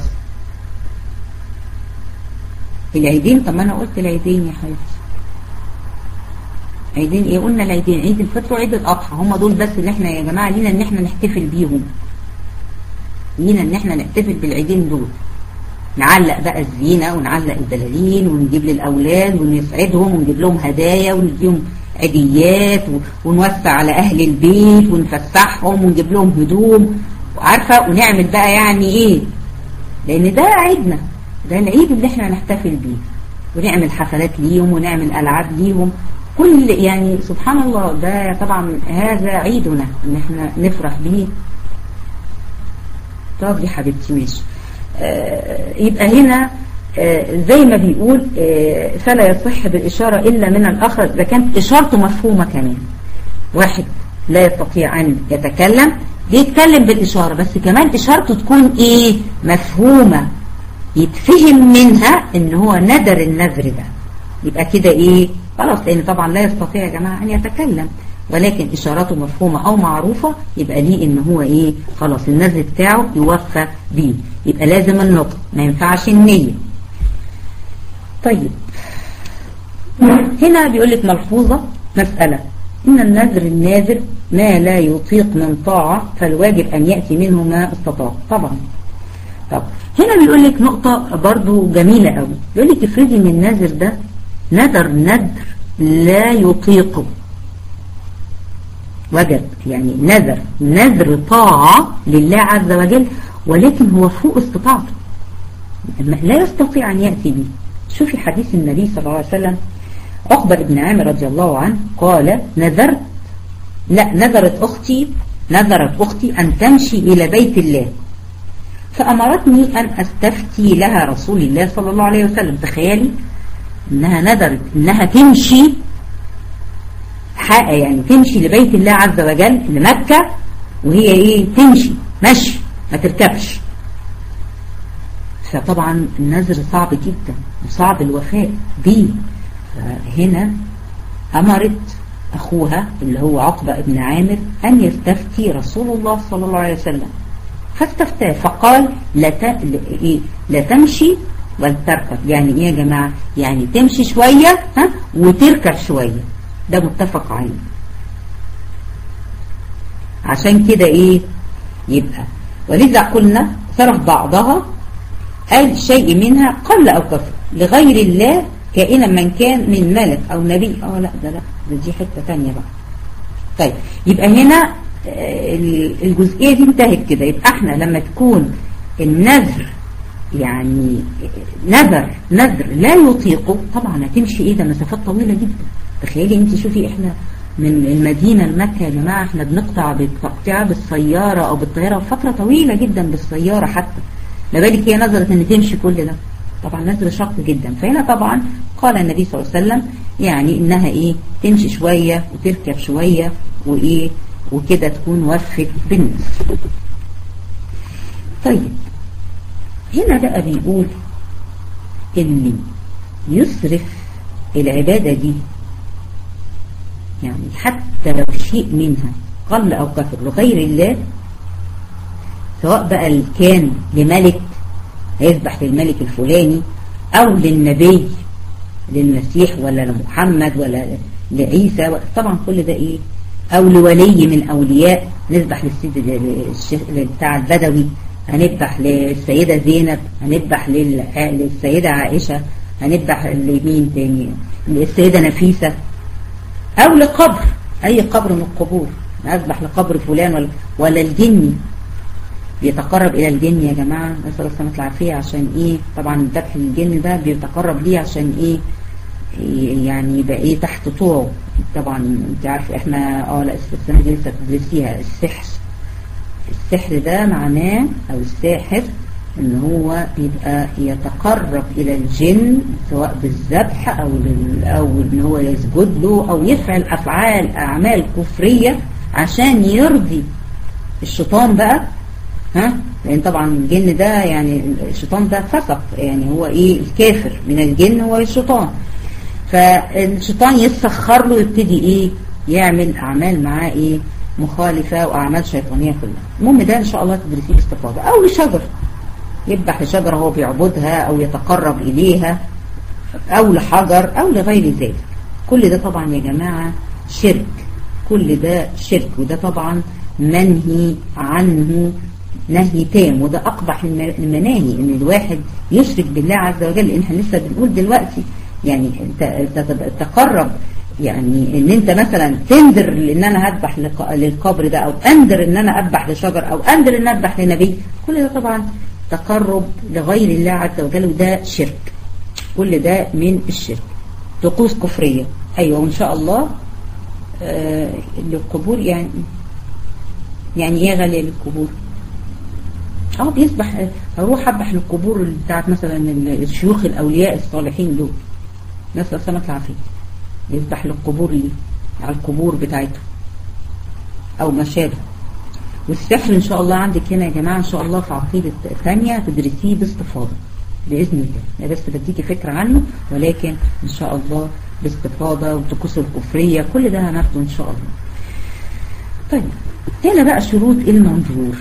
العيدين طب ما أنا قلت العيدين يا حبيبتي عيدين إيه قلنا العيدين عيد الفطر وعيد الأضحى هم دول بس اللي احنا يا جماعة لينا إن احنا نحتفل بيهم لينا إن احنا نحتفل بالعيدين دول نعلق بقى الزينة ونعلق البلالين ونجيب للأولاد ونسعدهم ونجيب لهم هدايا ونديهم عيديات ونوسع على أهل البيت ونفسحهم ونجيب لهم هدوم وعارفة ونعمل بقى يعني إيه لأن ده عيدنا ده العيد اللي احنا نحتفل بيه ونعمل حفلات ليهم ونعمل ألعاب ليهم كل يعني سبحان الله ده طبعا هذا عيدنا ان احنا نفرح بيه طب يا حبيبتي ماشي آه يبقى هنا آه زي ما بيقول آه فلا يصح بالإشارة إلا من الآخر إذا كانت إشارته مفهومة كمان واحد لا يستطيع أن يتكلم بيتكلم بالإشارة بس كمان إشارته تكون إيه مفهومة يتفهم منها إن هو ندر النذر ده يبقى كده إيه خلاص لأن طبعا لا يستطيع يا جماعة أن يتكلم ولكن إشاراته مفهومة أو معروفة يبقى ليه إن هو إيه خلاص النذر بتاعه يوفى بيه يبقى لازم النطق ما ينفعش النية طيب هنا بيقول لك ملحوظة مسألة إن النذر الناذر ما لا يطيق من طاعة فالواجب أن يأتي منه ما استطاع طبعا طب هنا بيقول لك نقطة برضو جميلة قوي بيقول لك افرضي ان الناذر ده نذر نذر لا يطيقه وجب يعني نذر نذر طاعة لله عز وجل ولكن هو فوق استطاعته لا يستطيع أن يأتي به شوفي حديث النبي صلى الله عليه وسلم عقبة بن عامر رضي الله عنه قال نذرت لا نذرت أختي نذرت أختي أن تمشي إلى بيت الله فأمرتني أن أستفتي لها رسول الله صلى الله عليه وسلم تخيلي إنها نذرت إنها تمشي حق يعني تمشي لبيت الله عز وجل لمكة وهي إيه تمشي مشي ما تركبش فطبعا النذر صعب جدا وصعب الوفاء به فهنا أمرت أخوها اللي هو عقبة بن عامر أن يستفتي رسول الله صلى الله عليه وسلم فاستفتاه فقال لا, ت... إيه؟ لا تمشي ولتركب يعني ايه يا جماعة يعني تمشي شوية ها وتركب شوية ده متفق عليه عشان كده ايه يبقى ولذا قلنا صرف بعضها قال شيء منها قل او كفر لغير الله كائنا من كان من ملك او نبي اه لا ده لا ده دي حتة تانية بقى طيب يبقى هنا الجزئية دي انتهت كده يبقى احنا لما تكون النذر يعني نذر نذر لا يطيقه طبعا هتمشي ايه ده مسافات طويلة جدا تخيلي انت شوفي احنا من المدينة لمكة يا جماعة احنا بنقطع بالتقطيع بالسيارة او بالطيارة فترة طويلة جدا بالسيارة حتى ما بالك هي نظرت ان تمشي كل ده طبعا نذر شق جدا فهنا طبعا قال النبي صلى الله عليه وسلم يعني انها ايه تمشي شوية وتركب شوية وايه وكده تكون وفت بالنصف طيب هنا بقى بيقول اللي يصرف العبادة دي يعني حتى لو شيء منها قل أو كثر لغير الله سواء بقى كان لملك هيذبح للملك الفلاني أو للنبي للمسيح ولا لمحمد ولا لعيسى طبعا كل ده إيه أو لولي من أولياء نذبح للسيد بتاع البدوي هنذبح للسيدة زينب هنذبح للسيدة عائشة هنذبح لمين تاني للسيدة نفيسة أو لقبر أي قبر من القبور أذبح لقبر فلان ولا, ولا الجني بيتقرب إلى الجن يا جماعة نسأل الله سلامة العافية عشان إيه طبعا الذبح للجن ده بيتقرب ليه عشان إيه يعني يبقى إيه تحت طوعه طبعا أنت عارف إحنا آه لا السنة دي لسه تدرسيها السحر السحر ده معناه أو الساحر ان هو يبقى يتقرب الى الجن سواء بالذبح او او ان هو يسجد له او يفعل افعال اعمال كفرية عشان يرضي الشيطان بقى ها لان طبعا الجن ده يعني الشيطان ده فسق يعني هو ايه الكافر من الجن هو الشيطان فالشيطان يسخر له يبتدي ايه يعمل اعمال معاه ايه مخالفة واعمال شيطانية كلها المهم ده ان شاء الله تدرسيه باستفاضة او لشجر يذبح لشجرة هو بيعبدها او يتقرب اليها او لحجر او لغير ذلك كل ده طبعا يا جماعة شرك كل ده شرك وده طبعا منهي عنه نهي تام وده أقبح المناهي إن الواحد يشرك بالله عز وجل إن احنا لسه بنقول دلوقتي يعني انت تقرب يعني ان انت مثلا تندر ان انا هذبح للقبر ده او اندر ان انا اذبح لشجر او اندر ان اذبح لنبي كل ده طبعا تقرب لغير الله عز وجل وده شرك كل ده من الشرك طقوس كفرية ايوه وان شاء الله آه للقبور يعني يعني ايه غالية للقبور اه بيسبح اروح اذبح للقبور بتاعت مثلا الشيوخ الاولياء الصالحين دول نسال سمك العافيه يذبح للقبور ليه على القبور بتاعتهم او ما شابه والسحر ان شاء الله عندك هنا يا جماعه ان شاء الله في عقيده ثانيه تدرسيه باستفاضه باذن الله انا بس بديكي فكره عنه ولكن ان شاء الله باستفاضه والطقوس الكفريه كل ده هناخده ان شاء الله طيب هنا بقى شروط المنظور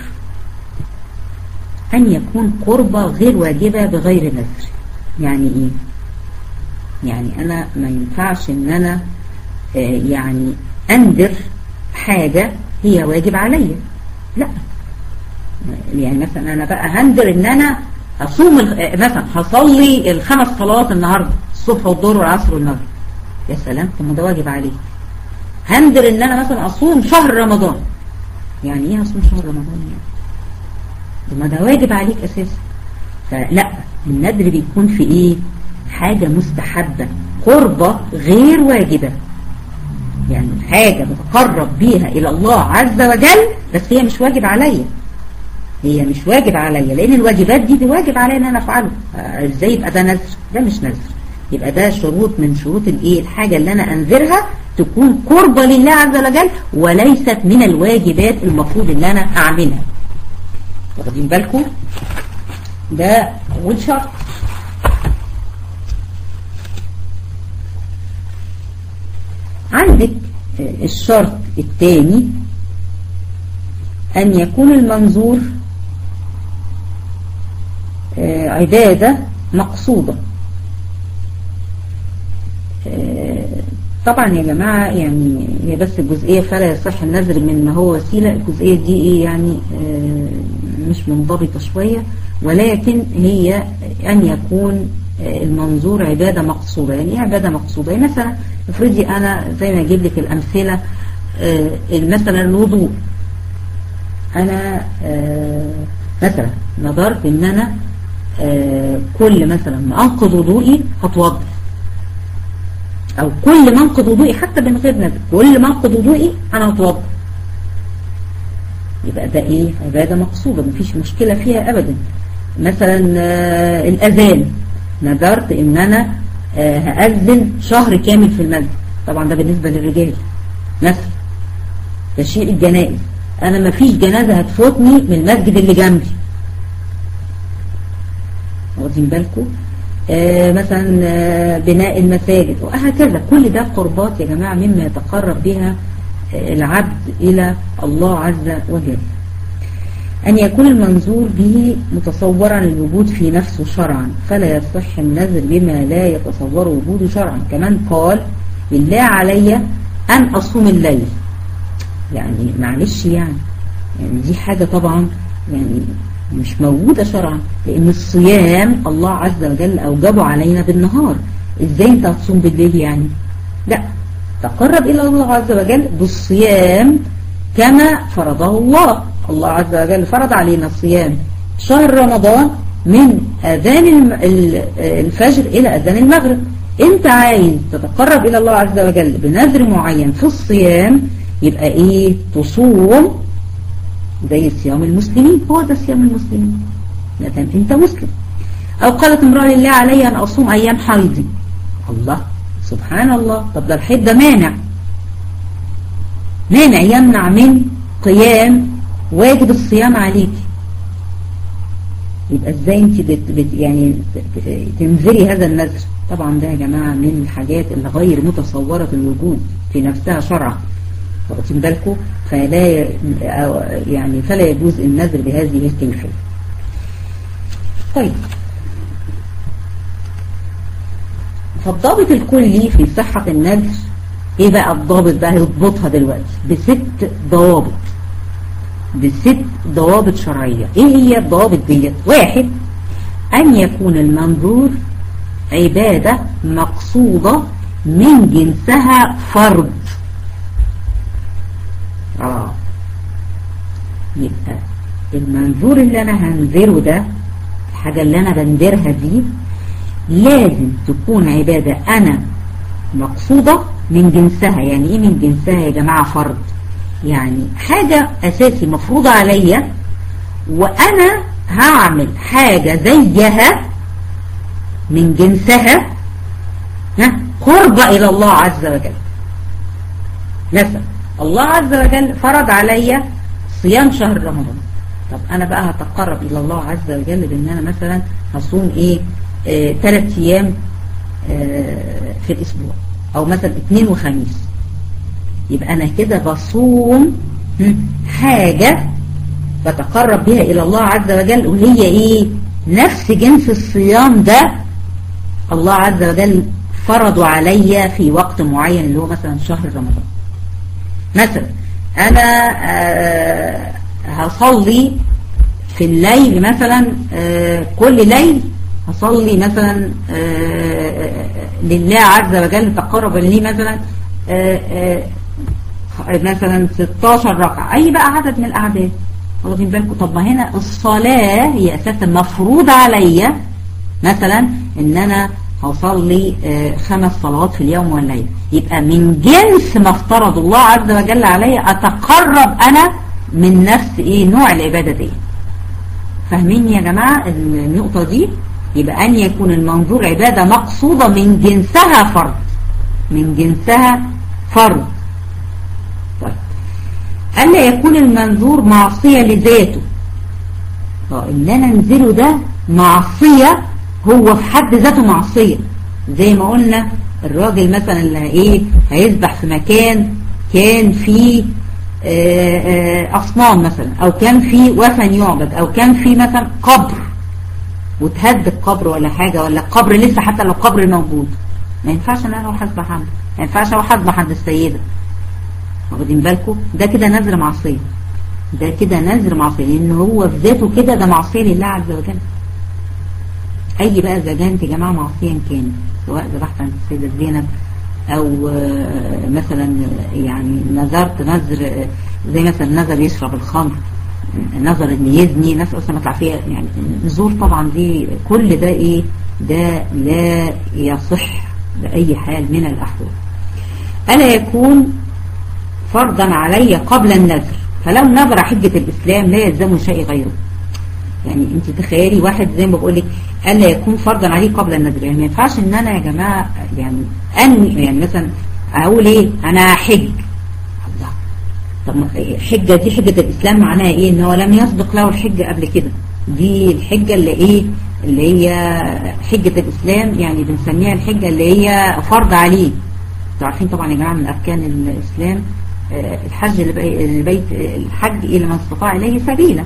أن يكون قربة غير واجبة بغير نذر يعني إيه يعني أنا ما ينفعش أن أنا آه يعني أندر حاجة هي واجب عليا لا يعني مثلا أنا بقى هندر أن أنا أصوم مثلا هصلي الخمس صلوات النهاردة الصبح والظهر والعصر والمغرب يا سلام طب ما ده واجب عليه هندر ان انا مثلا اصوم شهر رمضان يعني ايه اصوم شهر رمضان يعني ما ده واجب عليك اساسا فلا الندر بيكون في ايه حاجة مستحبة قربة غير واجبة يعني حاجة بتقرب بيها الى الله عز وجل بس هي مش واجب عليا هي مش واجب عليا لان الواجبات دي, دي واجب عليا ان انا افعله ازاي يبقى ده نذر ده مش نذر يبقى ده شروط من شروط الايه الحاجة اللي انا انذرها تكون قربة لله عز وجل وليست من الواجبات المفروض اللي انا اعملها واخدين بالكم ده اول شرط عندك الشرط الثاني ان يكون المنظور عبادة مقصودة طبعا يا جماعة يعني هي بس الجزئية فلا يصح النذر من ما هو وسيلة الجزئية دي ايه يعني مش منضبطة شوية ولكن هي أن يكون المنظور عبادة مقصودة يعني ايه عبادة مقصودة يعني مثلا افرضي أنا زي ما أجيب لك الأمثلة مثلا الوضوء أنا مثلا نظرت إن أنا آه كل مثلا ما انقض وضوئي هتوضى او كل ما انقض وضوئي حتى من غير نذر كل ما انقض وضوئي انا هتوضى يبقى ده ايه عبادة مقصودة مفيش مشكلة فيها ابدا مثلا آه الاذان نذرت ان انا آه هأذن شهر كامل في المسجد طبعا ده بالنسبة للرجال مثلا تشييع الجنائز انا مفيش جنازة هتفوتني من المسجد اللي جنبي واخدين بالكم آه مثلا آه بناء المساجد وهكذا كل ده قربات يا جماعة مما يتقرب بها آه العبد إلى الله عز وجل أن يكون المنظور به متصورا الوجود في نفسه شرعا فلا يصح النذر بما لا يتصور وجوده شرعا كمان قال بالله علي أن أصوم الليل يعني معلش يعني يعني دي حاجة طبعا يعني مش موجودة شرعا لأن الصيام الله عز وجل أوجبه علينا بالنهار إزاي أنت هتصوم بالليل يعني لا تقرب إلى الله عز وجل بالصيام كما فرضه الله الله عز وجل فرض علينا الصيام شهر رمضان من أذان الفجر إلى أذان المغرب أنت عايز تتقرب إلى الله عز وجل بنذر معين في الصيام يبقى إيه تصوم زي صيام المسلمين هو ده صيام المسلمين لكن انت مسلم او قالت امرأة لله علي ان اصوم ايام حيضي الله سبحان الله طب ده الحيض ده مانع مانع يمنع من قيام واجب الصيام عليك يبقى ازاي انت بت بت يعني تنزلي هذا النذر طبعا ده يا جماعة من الحاجات اللي غير متصورة الوجود في نفسها شرعا واخدين بالكم فلا يعني فلا يجوز النذر بهذه الكيفية طيب فالضابط الكلي في صحة النذر ايه بقى الضابط بقى يضبطها دلوقتي بست ضوابط بست ضوابط شرعية ايه هي الضوابط ديت واحد ان يكون المنظور عبادة مقصودة من جنسها فرض اه يبقى المنظور اللي انا هنذره ده الحاجة اللي انا بندرها دي لازم تكون عبادة انا مقصودة من جنسها يعني ايه من جنسها يا جماعة فرض يعني حاجة اساسي مفروضة عليا وانا هعمل حاجة زيها من جنسها ها قرب الى الله عز وجل مثلا الله عز وجل فرض عليا صيام شهر رمضان طب انا بقى هتقرب الى الله عز وجل بان انا مثلا هصوم ايه ثلاث آه ايام آه في الاسبوع او مثلا اثنين وخميس يبقى انا كده بصوم حاجة بتقرب بها الى الله عز وجل وهي ايه نفس جنس الصيام ده الله عز وجل فرضوا عليا في وقت معين اللي هو مثلا شهر رمضان مثلا انا آه هصلي في الليل مثلا آه كل ليل هصلي مثلا آه لله عز وجل تقرب لي مثلا مثلا 16 ركعة اي بقى عدد من الاعداد واخدين بالكم طب ما هنا الصلاة هي اساسا مفروض عليا مثلا ان انا هصلي خمس صلوات في اليوم والليل يبقى من جنس ما افترض الله عز وجل علي اتقرب انا من نفس ايه نوع العبادة دي فاهمين يا جماعة النقطة دي يبقى ان يكون المنظور عبادة مقصودة من جنسها فرض من جنسها فرض طيب ألا يكون المنظور معصية لذاته ان انا انزله ده معصية هو في حد ذاته معصية زي ما قلنا الراجل مثلا اللي ايه هيذبح في مكان كان فيه اصنام مثلا او كان فيه وثن يعبد او كان فيه مثلا قبر وتهد القبر ولا حاجة ولا القبر لسه حتى لو قبر موجود ما ينفعش ان انا اروح اذبح عنده ما ينفعش اروح اذبح عند السيدة واخدين بالكم ده كده نذر معصية ده كده نذر معصية لان هو في ذاته كده ده معصية لله عز وجل اي بقى اذا كانت يا جماعه معصيا كان سواء ذبحت عند السيده زينب او مثلا يعني نذرت نذر زي مثلا نذر يشرب الخمر نظر ان يزني ناس اصلا مطلع فيها يعني النزور طبعا دي كل ده ايه ده لا يصح بأي حال من الأحوال ألا يكون فرضا علي قبل النذر فلو نذر حجة الإسلام لا يلزم شيء غيره يعني انت تخيلي واحد زي ما بقول لك الا يكون فرضا عليه قبل النذر يعني ما ينفعش ان انا يا جماعه يعني ان يعني مثلا اقول ايه انا حج الله طب الحجه دي حجه الاسلام معناها ايه ان هو لم يسبق له الحجه قبل كده دي الحجه اللي ايه اللي هي حجه الاسلام يعني بنسميها الحجه اللي هي فرض عليه انتوا عارفين طبعا يا جماعه من اركان الاسلام الحج البيت الحج الى من استطاع اليه سبيلا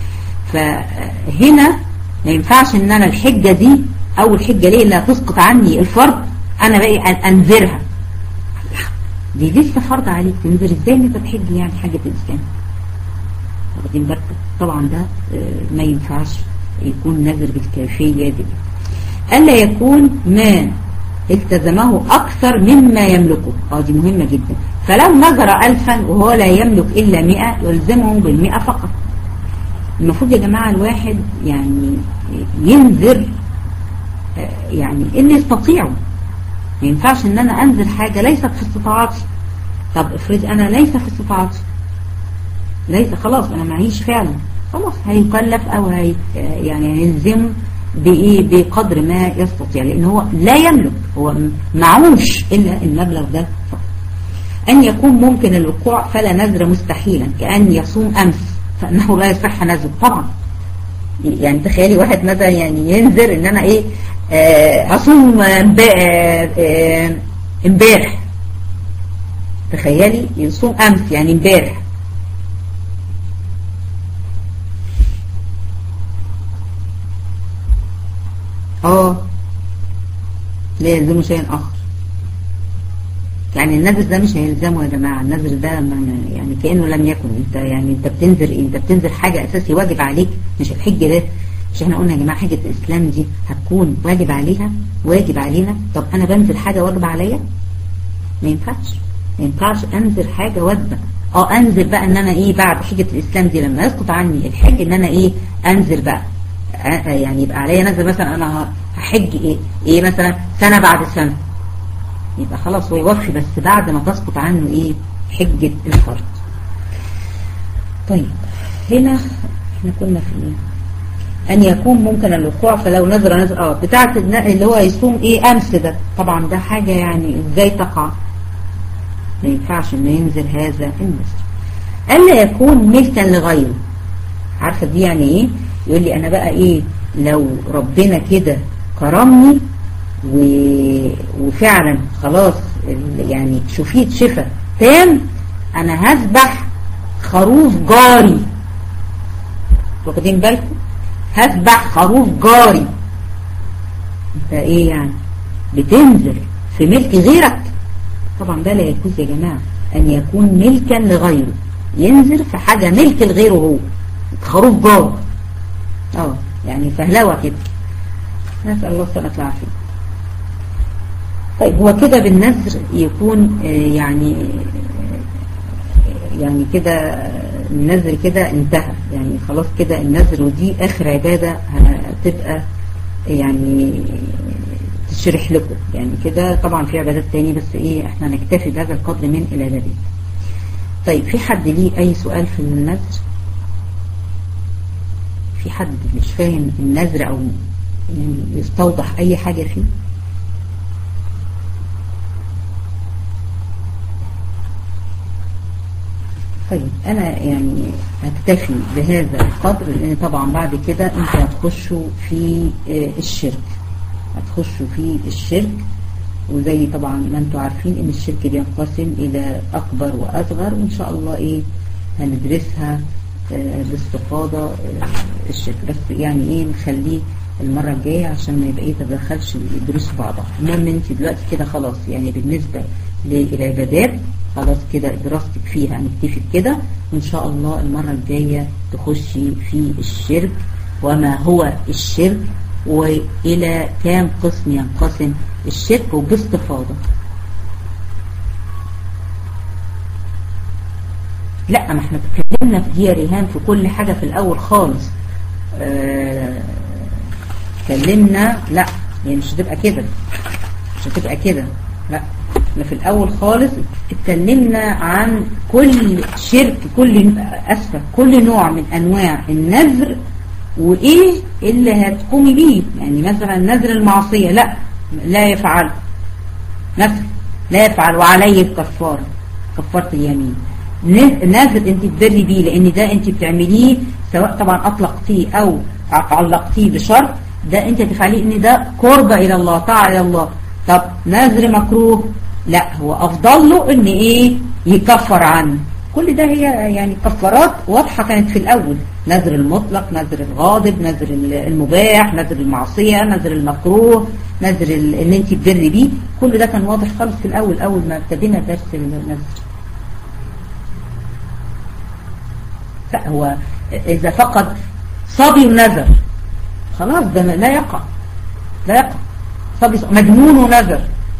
فهنا ما ينفعش ان انا الحجة دي او الحجة ليه اللي هتسقط عني الفرض انا بقى انذرها دي لسه فرض عليك تنذر ازاي ان انت تحج يعني حاجة الاسلام واخدين بالك طبعا ده ما ينفعش يكون نذر بالكيفية دي الا يكون ما التزمه اكثر مما يملكه اه دي مهمة جدا فلو نذر الفا وهو لا يملك الا مئة يلزمه بالمئة فقط المفروض يا جماعة الواحد يعني ينذر يعني اللي يستطيعه ما ينفعش ان انا انذر حاجة ليست في استطاعتي طب افرض انا ليس في استطاعتي ليس خلاص انا معيش فعلا خلاص هيكلف او هي يعني هيلزم بايه بقدر ما يستطيع لان هو لا يملك هو معوش الا المبلغ ده فقط ان يكون ممكن الوقوع فلا نذر مستحيلا كأن يصوم امس فانه لا يصح نذر طبعا يعني تخيلي واحد مثلا يعني ينذر ان انا ايه آه هصوم امبارح تخيلي يصوم امس يعني امبارح اه لا يلزمه شيء اخر يعني النذر ده مش هيلزمه يا جماعة النذر ده يعني كأنه لم يكن انت يعني انت بتنذر ايه انت بتنذر حاجة اساسي واجب عليك مش الحج ده مش احنا قلنا يا جماعة حجة الاسلام دي هتكون واجب عليها واجب علينا طب انا بنزل حاجة واجب عليا ما ينفعش ما ينفعش انزل حاجة واجبة اه انزل بقى ان انا ايه بعد حجة الاسلام دي لما يسقط عني الحج ان انا ايه انزل بقى يعني يبقى عليا نزل مثلا انا هحج ايه ايه مثلا سنة بعد سنة يبقى خلاص هو يوفي بس بعد ما تسقط عنه ايه حجة الفرض طيب هنا احنا كنا في ايه ان يكون ممكن الوقوع فلو نذر نذر اه بتاعت اللي هو يصوم ايه امس ده طبعا ده حاجة يعني ازاي تقع ما ينفعش انه ينزل هذا النذر الا يكون ملكا لغيره عارفة دي يعني ايه يقول لي انا بقى ايه لو ربنا كده كرمني و... وفعلا خلاص يعني شفيت شفا تام انا هذبح خروف جاري واخدين بالكم هذبح خروف جاري انت ايه يعني بتنزل في ملك غيرك طبعا ده لا يجوز يا جماعة ان يكون ملكا لغيره ينزل في حاجة ملك لغيره هو خروف جار اه يعني فهلوة كده نسأل الله السلامة والعافية طيب هو كده بالنذر يكون يعني يعني كده النذر كده انتهى يعني خلاص كده النذر ودي اخر عبادة هتبقى يعني تشرح لكم يعني كده طبعا في عبادات تاني بس ايه احنا نكتفي بهذا القدر من العبادات طيب في حد ليه اي سؤال في النذر في حد مش فاهم النذر او يستوضح اي حاجة فيه طيب انا يعني هكتفي بهذا القدر لان طبعا بعد كده انتوا هتخشوا في الشرك هتخشوا في الشرك وزي طبعا ما انتوا عارفين ان الشرك بينقسم الى اكبر واصغر وان شاء الله ايه هندرسها باستفاضة الشرك بس يعني ايه نخليه المرة الجاية عشان ما يبقى يتدخلش الدروس في بعضها المهم انت دلوقتي كده خلاص يعني بالنسبة للعبادات خلاص كده دراستك فيها هنكتفي بكده وان شاء الله المرة الجاية تخشي في الشرك وما هو الشرك والى كام قسم ينقسم الشرك وباستفاضة لا ما احنا اتكلمنا في دي يا ريهان في كل حاجة في الاول خالص اه اتكلمنا لا يعني مش هتبقى كده مش هتبقى كده لا احنا في الاول خالص اتكلمنا عن كل شرك كل اسفة كل نوع من انواع النذر وايه اللي هتقومي بيه يعني مثلا نذر المعصية لا لا يفعل نذر لا يفعل وعليه الكفارة كفارة اليمين نذر انت تبري بيه لان ده انت بتعمليه سواء طبعا اطلقتيه او علقتيه بشرط ده انت تفعليه ان ده قرب الى الله طاعة الى الله طب نذر مكروه لا هو افضل له ان ايه يكفر عنه كل ده هي يعني كفارات واضحة كانت في الاول نذر المطلق نذر الغاضب نذر المباح نذر المعصية نذر المكروه نذر اللي انت تبري بيه كل ده كان واضح خالص في الاول اول ما ابتدينا درس النذر لا هو اذا فقد صبي النذر خلاص ده لا يقع لا يقع صبي مجنون ونذر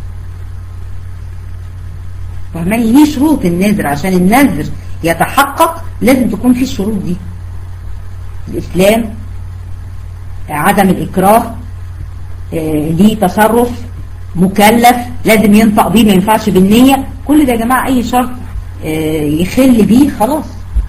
فهماني ليه شروط النذر عشان النذر يتحقق لازم تكون فيه الشروط دي الإسلام عدم الإكراه ليه تصرف مكلف لازم ينطق بيه ما ينفعش بالنية كل ده يا جماعة أي شرط يخل بيه خلاص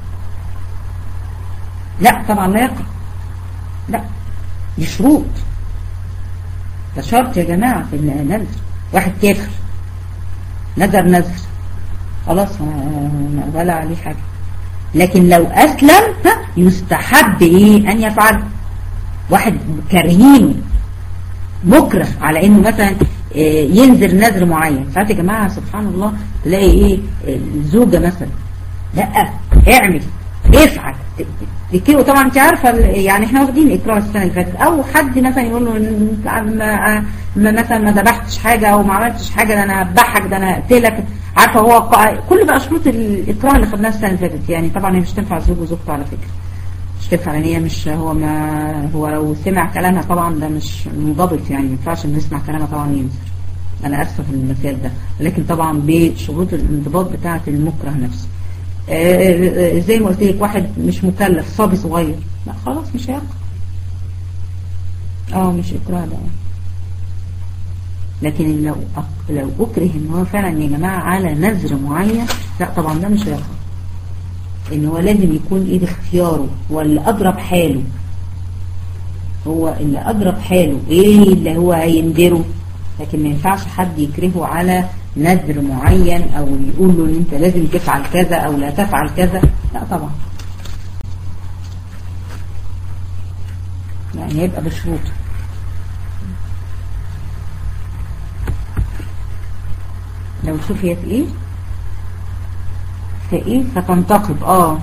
لا طبعا لا يقع لا دي شروط ده شرط يا جماعة في النذر واحد كافر نذر نذر خلاص ولا عليه حاجة لكن لو أسلم ها يستحب إيه أن يفعل واحد كرهين مكره على إنه مثلا ينذر نذر معين ساعات يا جماعة سبحان الله تلاقي إيه الزوجة مثلا لا اعمل افعل تكيو طبعا انت عارفه يعني احنا واخدين اكراه السنه اللي فاتت او حد مثلا يقول له ما, ما مثلا ما ذبحتش حاجه او ما عملتش حاجه ده انا اذبحك ده انا اقتلك عارفه هو كل بقى شروط الاكراه اللي خدناها السنه اللي فاتت يعني طبعا هي مش تنفع الزوج وزوجته على فكره مش تنفع لان هي مش هو ما هو لو سمع كلامها طبعا ده مش منضبط يعني ما ينفعش نسمع كلامها طبعا ينزل انا اسفه في المثال ده لكن طبعا بشروط الانضباط بتاعه المكره نفسه آه زي ما قلت لك واحد مش مكلف صبي صغير لا خلاص مش هيقع اه مش اكراه ده لكن لو لو اكره ان هو فعلا يا جماعه على نذر معين لا طبعا ده مش هيقع ان هو لازم يكون ايه اختياره هو اللي اضرب حاله هو اللي اضرب حاله ايه اللي هو هيندره لكن ما ينفعش حد يكرهه على نذر معين او يقول له ان انت لازم تفعل كذا او لا تفعل كذا لا طبعا يعني يبقى بشروط لو شوف هي في ايه في ايه فتنتقب اه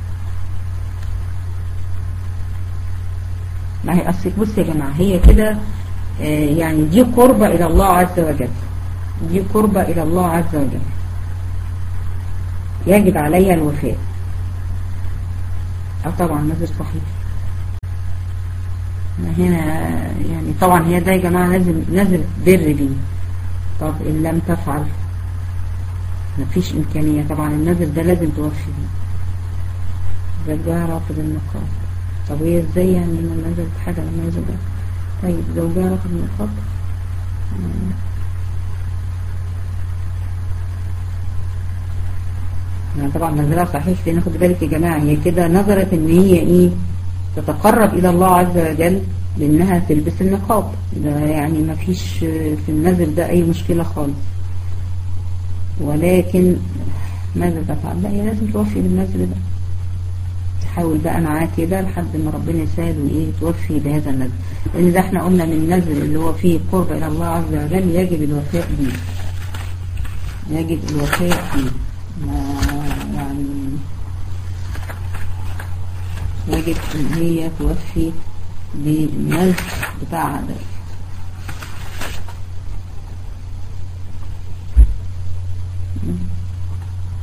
ما هي اصل بص يا جماعه هي كده آه يعني دي قربة الى الله عز وجل دي قربة إلى الله عز وجل يجب علي الوفاء أو طبعا نذر صحيح هنا يعني طبعا هي ده يا جماعة لازم نذر بر بيه طب إن لم تفعل مفيش إمكانية طبعا النذر ده لازم توفي بيه زوجها رافض النقاب طب هي ازاي يعني لما نزلت حاجة لما يزوجها طيب زوجها رافض النقاب يعني طبعا نظرها صحيح لان خد بالك يا جماعة هي كده نظرت ان هي ايه تتقرب الى الله عز وجل بانها تلبس النقاب ده يعني ما فيش في النذر ده اي مشكلة خالص ولكن ماذا تفعل لا هي لازم توفي بالنذر ده تحاول بقى معاه كده لحد ما ربنا يساعد وايه توفي بهذا النذر لان ده احنا قلنا من النذر اللي هو فيه قرب الى الله عز وجل يجب الوفاء به يجب الوفاء به ما يعني يجب ان هي توفي بالنذر بتاعها ده